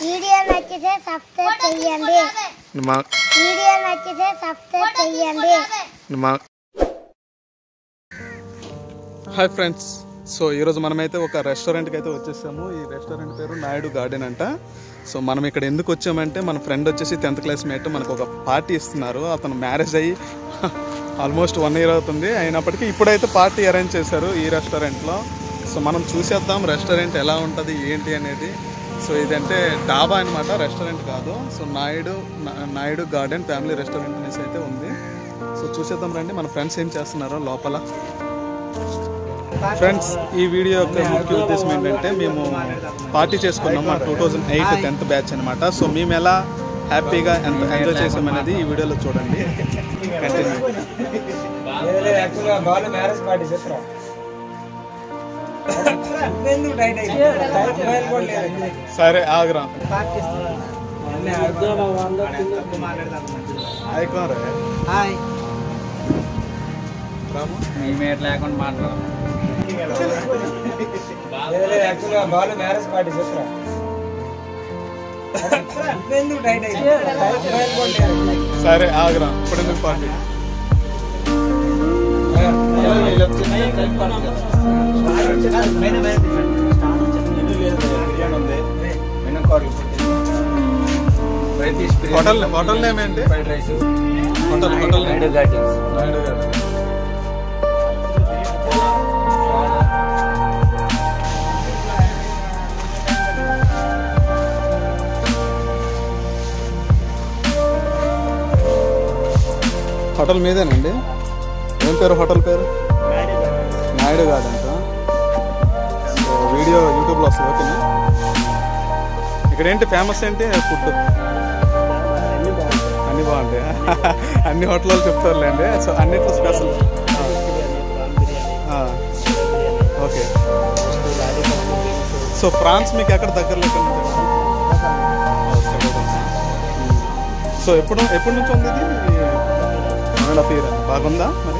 Video నచ్చితే subscribe చెయ్యండి మా వీడియో నచ్చితే సబ్స్క్రైబ్ చెయ్యండి మా హాయ్ ఫ్రెండ్స్ సో ఈరోజు మనమైతే ఒక రెస్టారెంట్కి అయితే వచ్చేసాము ఈ రెస్టారెంట్ పేరు నాయుడు గార్డెన్ అంట సో మనం ఇక్కడ ఎందుకు వచ్చామంటే మన ఫ్రెండ్ వచ్చేసి టెన్త్ క్లాస్ మేట్ మనకు ఒక పార్టీ ఇస్తున్నారు అతను మ్యారేజ్ అయ్యి ఆల్మోస్ట్ వన్ ఇయర్ అవుతుంది అయినప్పటికీ ఇప్పుడైతే పార్టీ అరేంజ్ చేశారు ఈ రెస్టారెంట్లో సో మనం చూసేద్దాం రెస్టారెంట్ ఎలా ఉంటుంది ఏంటి అనేది సో ఇదంటే డాబా అనమాట రెస్టారెంట్ కాదు సో నాయుడు నా- నాయుడు గార్డెన్ ఫ్యామిలీ రెస్టారెంట్ అనేసి అయితే ఉంది సో చూసేద్దాం రండి మన ఫ్రెండ్స్ ఏం చేస్తున్నారో లోపల ఫ్రెండ్స్ ఈ వీడియో యొక్క ముఖ్య ఉద్దేశం ఏంటంటే మేము పార్టీ చేసుకున్నాం మా two thousand eight tenth batch అనమాట సో మేము ఎలా హ్యాపీగా ఎంత ఎంజాయ్ చేసామనేది ఈ వీడియోలో చూడండి కంటిన్యూ యాక్చువల్గా బాలు మ్యారేజ్ పార్టీ చెప్తారా ఎందుకు టైట్ అయితే మొబైల్ కూడా లేదు సరే ఆగ్రా అన్నీ ఆయకోరే హాయ్ రాము మేమేట్ లేకుండా మాట్లాడదాం యాక్చువల్గా బాలు మ్యారేజ్ పార్టీ చెప్తారా ఎందుకు టైట్ అయితే మొబైల్ కూడా లేదు సరే ఆగ్రా ఇప్పుడు ఎందుకు పార్టీ హోటల్ హోటల్ నేమ్ ఏంటి fried rice hotel hotel name gardens Naidu గారు హోటల్ మీదేనండి ఏం పేరు హోటల్ పేరు నాయుడు గార్డెన్ సో వీడియో యూట్యూబ్లో వస్తుంది ఓకేనా ఇక్కడ ఏంటి ఫేమస్ ఏంటి ఫుడ్ అన్ని బాగుంటాయి అన్ని హోటల్లో చెప్తారులేండి సో అన్నిట్లో స్పెషల్ ఓకే సో ఫ్రాన్స్ మీకు ఎక్కడ దగ్గరలో ఎక్కడ ఉంది? Okay, okay. సో ఎప్పుడు ఎప్పటి నుంచి ఉంది ఇది వన్ అండ్ హాఫ్ ఇయర్ బాగుందా మరి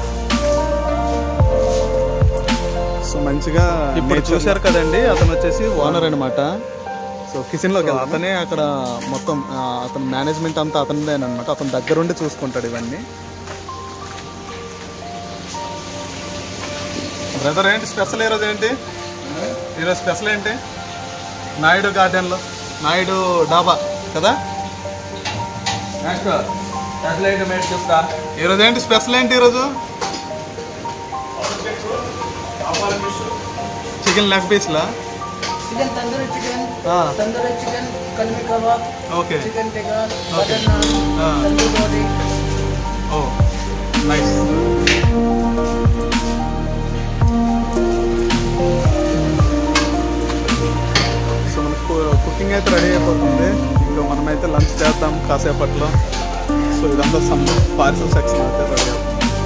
సో మంచిగా ఇప్పుడు చూశారు కదండి అతను వచ్చేసి ఓనర్ అనమాట సో కిచెన్లోకి అతనే అక్కడ మొత్తం ఆ, అతని మేనేజ్మెంట్ అంతా అతనిదే అనమాట అతని దగ్గరుండి చూసుకుంటాడు ఇవన్నీ బ్రదర్ ఏంటి స్పెషల్ ఈరోజు ఏంటి ఈరోజు స్పెషల్ ఏంటి నాయుడు గార్డెన్లో నాయుడు డాబా కదా ఈరోజు ఏంటి స్పెషల్ ఏంటి ఈరోజు చికెన్ లెగ్ పీస్లా చికెన్ తందూరి చికెన్ ఆ, tandoori chicken kalmi kebab okay chicken tikka okay. Butter naan ఆ. తందూరి రోటీ ఓ నైస్ సో మనకు కుకింగ్ అయితే రెడీ అయిపోతుంది ఇంకా మనమైతే లంచ్ చేద్దాం కాసేపట్లో సో ఇదంతా సమ్ పార్సల్ సెక్షన్ అయితే రెడీ అవుతుంది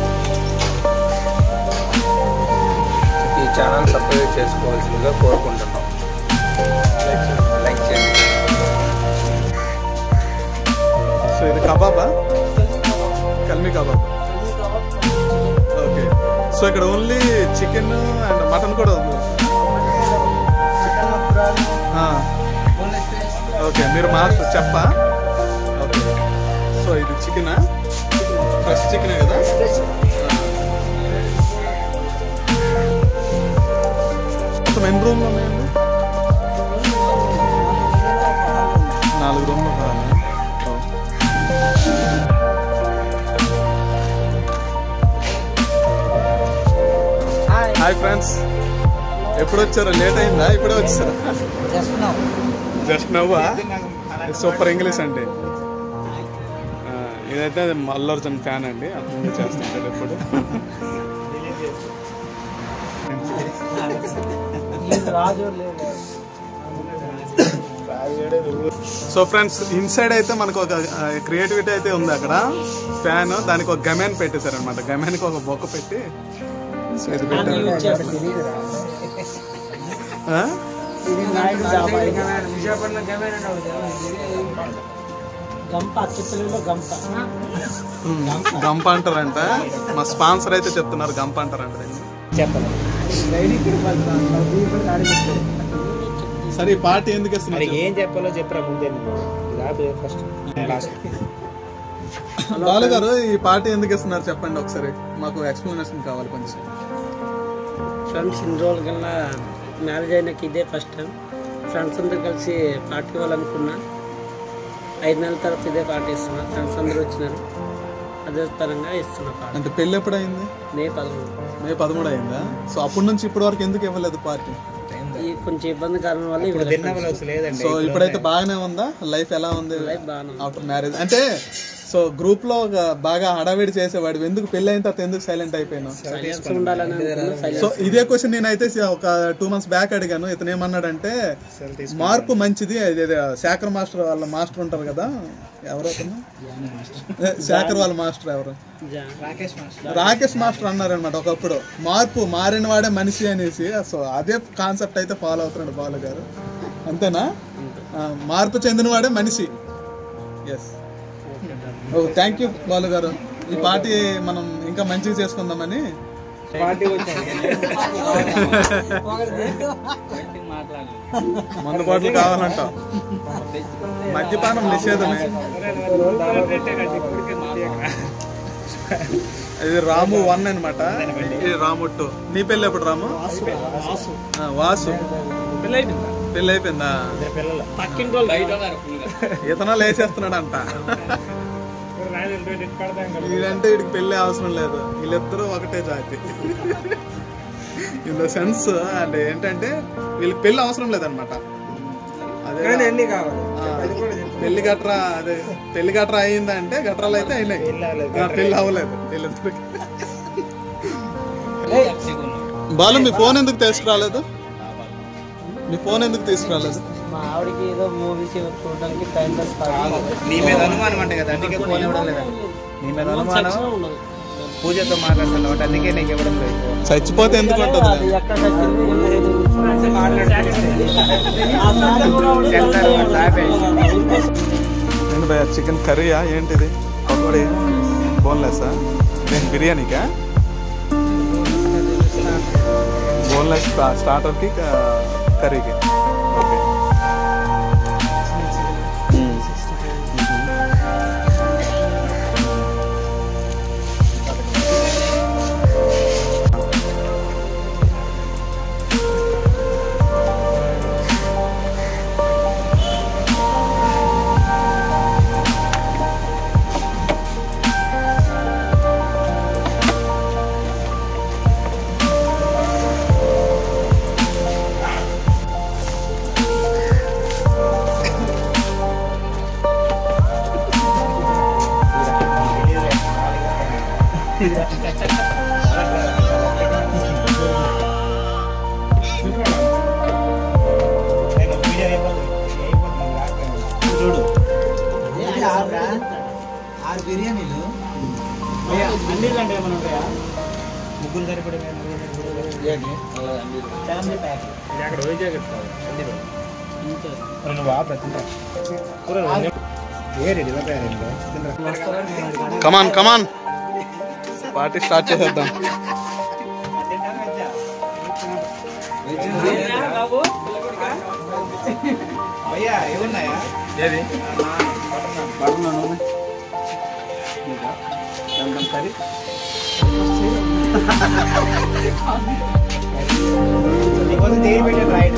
ఈ ఛానల్ సబ్స్క్రైబ్ చేసుకోవాల్సిందిగా కోరుకుంటున్నాం లైక్ చేయండి సో ఇది కబాబా కల్మి కబాబ్ ఓకే సో ఇక్కడ ఓన్లీ చికెన్ అండ్ మటన్ కూడా ఉంది చికెన్ ప్రాన్ ఆ. బోన్లెస్ ఫిష్ ఓకే మీరు మాస్టర్ చెప్పా ఓకే సో ఇది చికెనా ఫ్రెష్ చికెనే కదా మొత్తం ఎన్ని రూమ్లు ఉన్నాయండి నాలుగు రూమ్లు కావాలా ఓ. హాయ్ ఫ్రెండ్స్ ఎప్పుడు వచ్చారు లేట్ అయిందా ఇప్పుడే వచ్చారా జస్ట్ నౌ జస్ట్ నవ్వా సూపర్ ఇంగ్లీష్ అండి ఆ, ఇదైతే అల్లు అర్జున్ ఫ్యాన్ అండి అతను చేస్తుంటాడు ఎప్పుడు రాజు లేదు సో ఫ్రెండ్స్ ఇన్సైడ్ అయితే మనకు ఒక క్రియేటివిటీ అయితే ఉంది అక్కడ ఫ్యాన్ దానికి ఒక గమెన్ పెట్టేశారు అనమాట గమెన్కి ఒక బొక్క పెట్టి సో ఇది పెట్టారు ఆ? ఇది నాయుడు డాబా విశాఖపట్నం కెమెరా గంప చిత్తలలో గంప ఉమ్, గంప అంటారంట మా స్పాన్సర్ అయితే చెప్తున్నారు గంప అంటారంట దీన్ని. చెప్పండి సరే ఈ పార్టీ ఎందుకు మరి ఇస్తున్నారు ఏం చెప్పాలో చెప్పరా ముందే రాదు ఫస్ట్ లాస్ట్ బాలు గారు ఈ పార్టీ ఎందుకు ఇస్తున్నారు చెప్పండి ఒకసారి మాకు ఎక్స్ప్లెనేషన్ కావాలి కొంచెం ఫ్రెండ్స్ ఇన్ని రోజుల కన్నా మ్యారేజ్ అయినాక ఇదే ఫస్ట్ టైం ఫ్రెండ్స్ అందరు కలిసి పార్టీ ఇవ్వాలనుకున్నా ఐదు నెలల తర్వాత ఇదే పార్టీ ఇస్తున్నా ఫ్రెండ్స్ అందరూ వచ్చినారు అదే పరంగా ఇస్తున్నా పార్టీ అంటే పెళ్ళి ఎప్పుడు అయింది మే పదమూడు మే పదమూడు అయిందా సో అప్పటి నుంచి ఇప్పటి వరకు ఎందుకు ఇవ్వలేదు పార్టీ ఈ కొంచెం ఇబ్బంది కారణం వల్ల ఇప్పుడు ఇవ్వలేదు తిన్నవలు అసలు లేదండి సో ఇప్పుడైతే బాగానే ఉందా లైఫ్ ఎలా ఉంది లైఫ్ బాగానే ఉంది. ఆఫ్టర్ మ్యారేజ్ అంటే సో గ్రూప్ లో ఒక బాగా హడావిడి చేసేవాడు ఎందుకు పెళ్లి అయిన తర్వాత ఎందుకు సైలెంట్ అయిపోయినావు సైలెన్స్ ఉండాలని అనుకున్నా సైలెన్స్ సో ఇదే క్వశ్చన్ నేనైతే ఒక టూ మంత్స్ బ్యాక్ అడిగాను ఇతను ఏమన్నాడంటే మార్పు మంచిది అది అది శాఖర్ మాస్టర్ వాళ్ళ మాస్టర్ ఉంటారు కదా ఎవరు అతను ఏ, శాఖర్ వాళ్ళ మాస్టర్ ఎవరు జా- రాకేష్ మాస్టర్ అన్నారనమాట ఒకప్పుడు మార్పు మారిన వాడే మనిషి అనేసి సో అదే కాన్సెప్ట్ అయితే ఫాలో అవుతున్నాడు బాలు గారు అంతేనా ఆ, మార్పు చెందినవాడే మనిషి ఎస్ ఓ థ్యాంక్ యూ బాలు గారు ఈ పార్టీ మనం ఇంకా మంచిగా చేసుకుందామని పార్టీ వచ్చాను మందు బాటలు కావాలంట మద్యపానం నిషేధమే ఇది రాము వన్ అనమాట ఇది రాము టూ నీ పెళ్ళి ఎప్పుడు రాము ఆ, వాసు పెళ్ళి అయిపోయిందా పిల్లలు పక్కింటి వాళ్ళు ఇతను లేచేస్తున్నాడు అంట వీడంటే వీడికి పెళ్లి అవసరం లేదు వీళ్ళిద్దరూ ఒకటే జాతి ఇన్ ద సెన్స్ అంటే ఏంటంటే వీళ్ళకి పెళ్లి అవసరం లేదనమాట అదే కానీ అన్ని కావాలి ఆ, పెళ్లి గట్రా అదే పెళ్లి గట్రా అయిందంటే గట్రాలు అయితే అయినాయి పెళ్ళి అవ్వలేదు. ఆ, పెళ్లి అవ్వలేదు వీళ్ళిద్దరికి బాలు మీ ఫోన్ ఎందుకు తీసుకురాలేదు మీ ఫోన్ ఎందుకు తీసుకురాలేదు మా ఆవిడకి ఏదో మూవీస్ చూడడానికి టైం పాస్ కాదు నీ మీద అనుమానం అంటే కదా అందుకే ఫోన్ ఇవ్వడం లేదా నీ మీద అనుమానం ఉండదు పూజతో మాట్లాడుతున్నావు కాబట్టి అందుకే నీకు ఇవ్వడం లేదు ఫోన్. చచ్చిపోతే ఎందుకు అది ఉంటుంది ఎక్కడ వచ్చింది ఏం లేదు. ఆ సార్ కూడా ఉండి సెన్సార్ వాడు ఆపే. ఏంటి భయ్యా చికెన్ కర్రీయా ఏంటిది పకోడీ బోన్లెస్సా నేను బిర్యానీకా బోన్లెస్ స్టార్టర్కి కర్రీకి ఓకే నేను వీడియో అయిపోతుంది. అయిపోతుంది, రాకపోయినా. చూడు ఆరు బిర్యానీలు ముగ్గురు సరిపడే ఫ్యామిలీ ప్యాక్ అక్కడ వైజాగ్ నువ్వు ఆ ప్రతి వేరే కమాన్ కమాన్ పార్టీ స్టార్ట్ చేసేద్దాం అయ్యా ఏమున్నాయా ఏది నీకోసం దేని పెట్టాను రైట్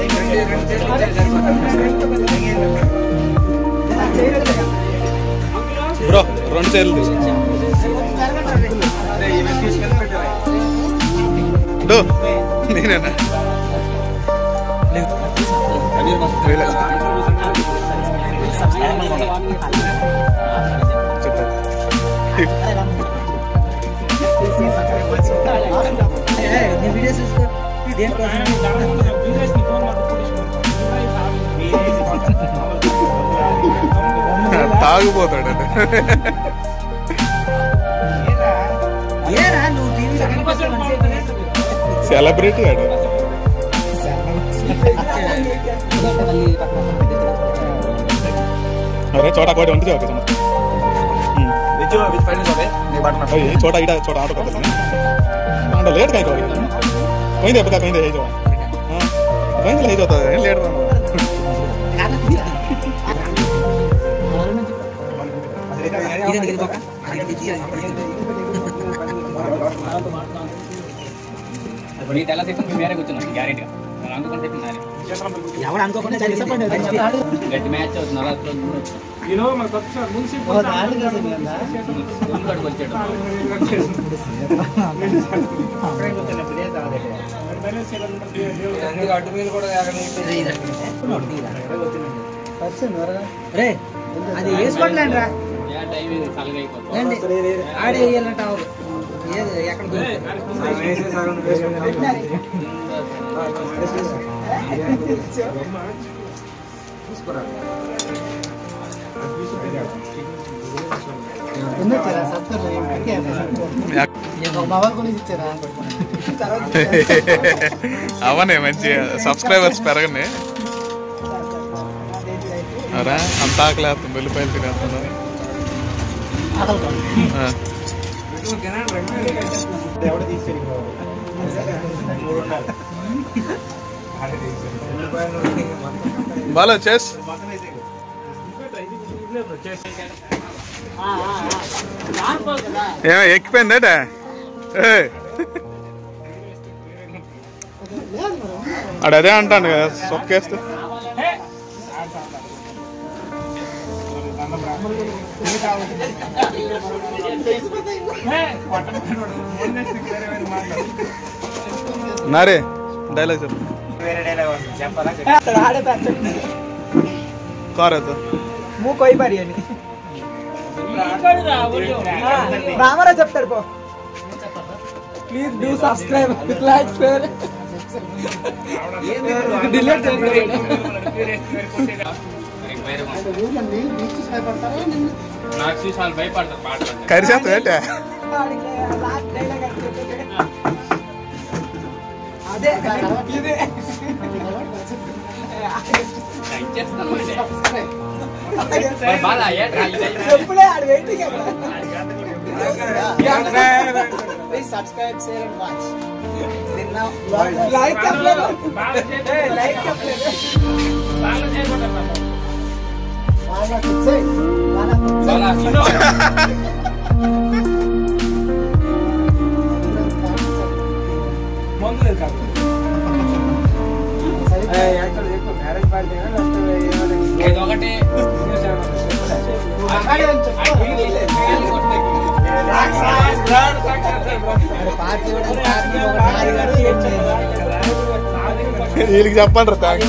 బ్రో రెండు చేతులు తీసుకో డో, నేనేనా వీలే. చెప్పు. తాగుపోతాడు సెలబ్రిటీ ఆడు अरे छोटा कोई ढूंढ जाओगे तुम भाई छोटा इटा छोटा ऑटो कर देना आंडो लेट काई कोई कहीं दे पका कहीं दे हे जो हां कहीं ले जाता है लेट रहा నీ తెల్ల సెక్షన్ మేము వేరే కూర్చున్నాం గ్యారెంటీగా నేను అనుకుని చెప్పి నాది ఎవరు అనుకోకుండా చాలా disappoint గట్టి మ్యాచ్ అవుతుంది అలా స్కూల్ కాడికి వచ్చాడు అందుకు అడ్డు మీద కూడా రే అది వేసుకోవట్లేండి రా ఏ టైం ఇది చల్లగా అయిపోతుంది ఆడే వేయాలంట ఎక్కడ వేసే సగం వేసుకుంటాం అవనే మంచి సబ్స్క్రైబర్స్ పెరగని అరా అంత ఆకలేస్తుంది వెల్లిపాయలు తినేస్తున్నా ఆ. ఎవడు తీసుకెళ్ళిపోవాలి మూడు ఉండాలి బాలో చేస్ ఏమో ఎక్కిపోయిందేట ఆడు అదే అంటాను కదా సొక్కేస్తే నారే డైలాగ్ చెప్పు వేరే డైలాగ్ వస్తుంది చెప్పాలా కార్ అయితే మూ కొయ్యి పరి అని రామారా చెప్తాడు పో please do subscribe like share delete నాకు చూసి వాళ్ళు భయపడతారు పాటలు అంటే. కరిసేస్తా ఏంటే అదే ఇదే ఇచ్చేస్తాను అంటే. మరి బాలా, ఏంట్రా ఈ టైం? ఎప్పుడే ఆడు waiting please subscribe share and watch like చెప్పలేదు లైక్ చెప్పలేదు బాలా, చిన్నో. మ్యారేజ్ పార్టీ ఇది ఒకటి ఆ టీవీ లేదు, కొట్టే. వీళ్ళకి చెప్పండి థ్యాంక్స్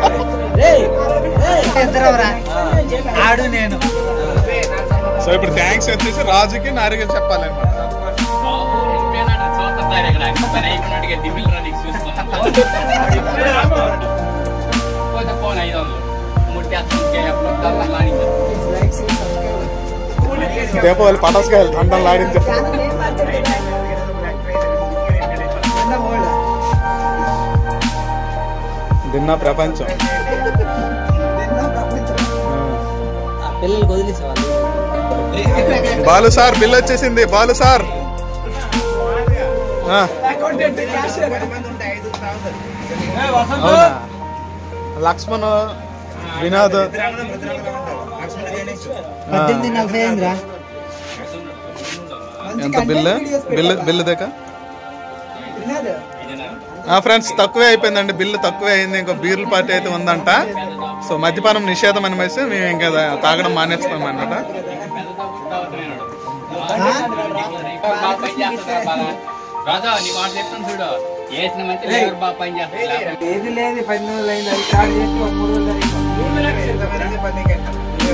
ఆడు నేను సో ఇప్పుడు థ్యాంక్స్ వచ్చేసి రాజుకి నారిగా చెప్పాలన్నమాట బాబు, వెళ్ళిపోయినాడు, చూస్తుంటారు ఇక్కడ. పని అయిపోయినట్టుగా దివిల్ రా నీకు చూస్తున్నా. పోతే ఫోన్ ఐదు వందలు ముట్టేస్తుంది అప్పుడు లాడించారు దీపావళి పటాసుకాయలు దండం లాడించారు దిన్న ప్రపంచం పిల్లలు వదిలేసేవాళ్ళు బాలు సార్ బిల్ వచ్చేసింది బాలు సార్ ఆ, అవునా లక్ష్మణ్ వినోద్ ఆ, నలభై అయిందిరా ఎంత బిల్లు బిల్లు బిల్లు దగ్గర ఫ్రెండ్స్ తక్కువే అయిపోయిందండి బిల్లు తక్కువే అయింది ఇంకో బీర్ల పార్టీ అయితే ఉందంట సో మద్యపానం నిషేధం అని వేసి మేము ఇంకా తాగడం మానేస్తాం అన్నమాట రాజా నీ మాట చెప్తాను చూడు వేసిన మంచి లేబర్ బాగా పని చేస్తాడు ఏది లేదు పది రోజులు అయింది అది స్టార్ట్ చేసి ఒక మూడు రోజులు అయింది ఎంతమంది పది గంటలు.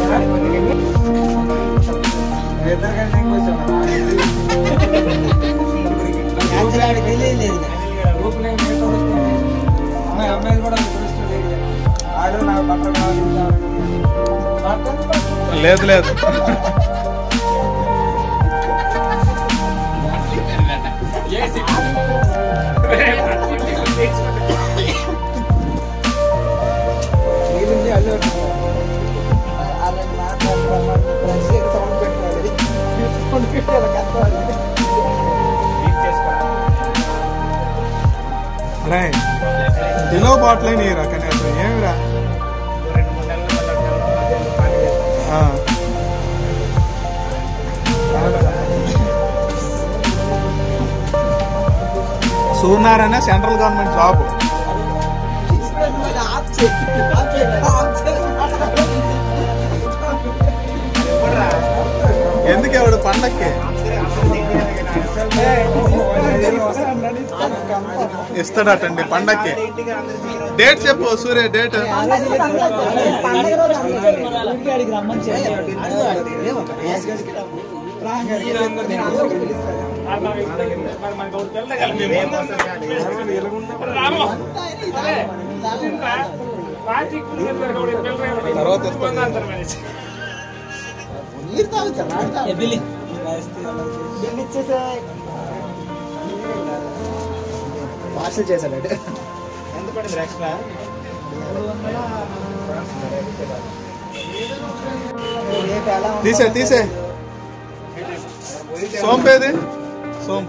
ఇద్దరు కలిసి ఇంకొచ్చాం. గ్రూపులో ఏం లేకుండా వస్తుంది. అమ్మాయి అమ్మాయిలు కూడా తెలుస్తుంది ఆడు నాకు బట్టలు కావాలి ఇది కావాలి. లేదు లేదు నీళ్ళుంది అల్లు అలా మాట్లాడుతున్నాం సౌండ్ పెట్టాలి సౌండ్ పెట్టాలి కష్టం అరే కిలో బాటిల్ అయినాయి రా కానీ అసలు ఏమిరా ఆ. సూర్యనారాయణ సెంట్రల్ గవర్నమెంట్ జాబ్ ఎందుకు ఎవడు పండక్కి ఇస్తాడటండి పండక్కి డేట్ చెప్పు సూర్య డేట్ తర్వాత ఇస్తాను పార్సల్ చేశాడు ఎంత పడింది ఎక్స్ట్రా తీసే తీసే సోంపేది సోంపు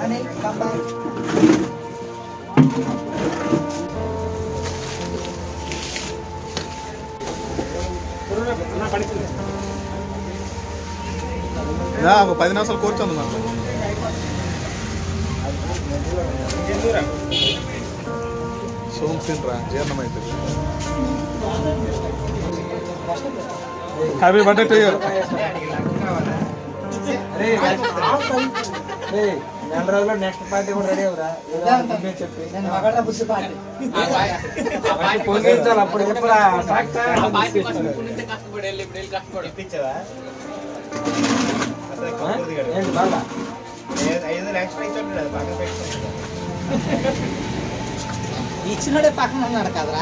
రా, ఒక పది నిమిషాలు కూర్చోంది మనం సోంపు తినరా జీర్ణం అవుతుంది హ్యాపీ బర్త్డే టు యూ నెల రోజుల్లో నెక్స్ట్ పార్టీ కూడా రెడీ అవురా ఏదో ఒకటి నువ్వే చెప్పి నేను మగడ బుద్ధి పార్టీ పొందించాలి అప్పుడు చెప్పరా ఆ పార్టీ కోసం ఇప్పుడు నుంచే కష్టపడి వెళ్ళి ఇప్పుడు వెళ్ళి కష్టపడు ఏంటి బాగా ఇచ్చినోడే పక్కన ఉన్నాడు కదరా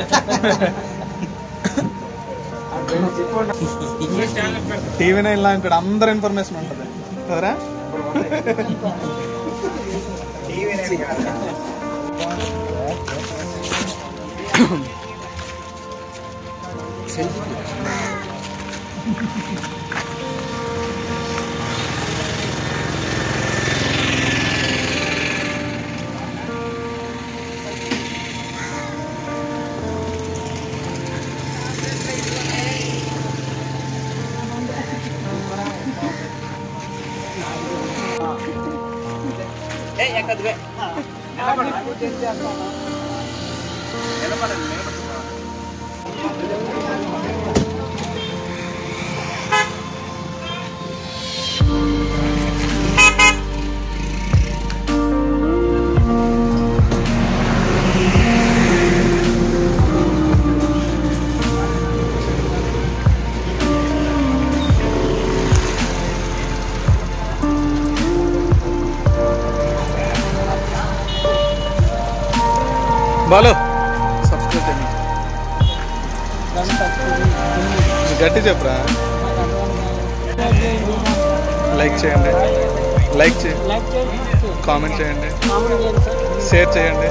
టీవీ నైన్ లాంటి అందరు ఇన్ఫర్మేషన్ ఉంటుంది కదరా బాలో సబ్స్క్రైబ్ చేయండి గట్టి చెప్పరా లైక్ చేయండి లైక్ చేయండి లైక్ చేయండి కామెంట్ చేయండి కామెంట్ చేయండి సార్ షేర్ చేయండి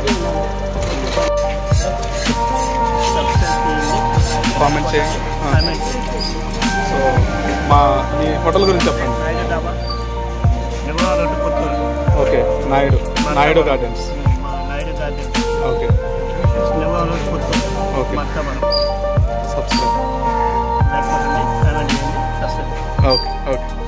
కామెంట్ చేయండి ఆ. సో మా మీ హోటల్ గురించి చెప్పండి okay Naidu Naidu gardens okay okay subscribe okay okay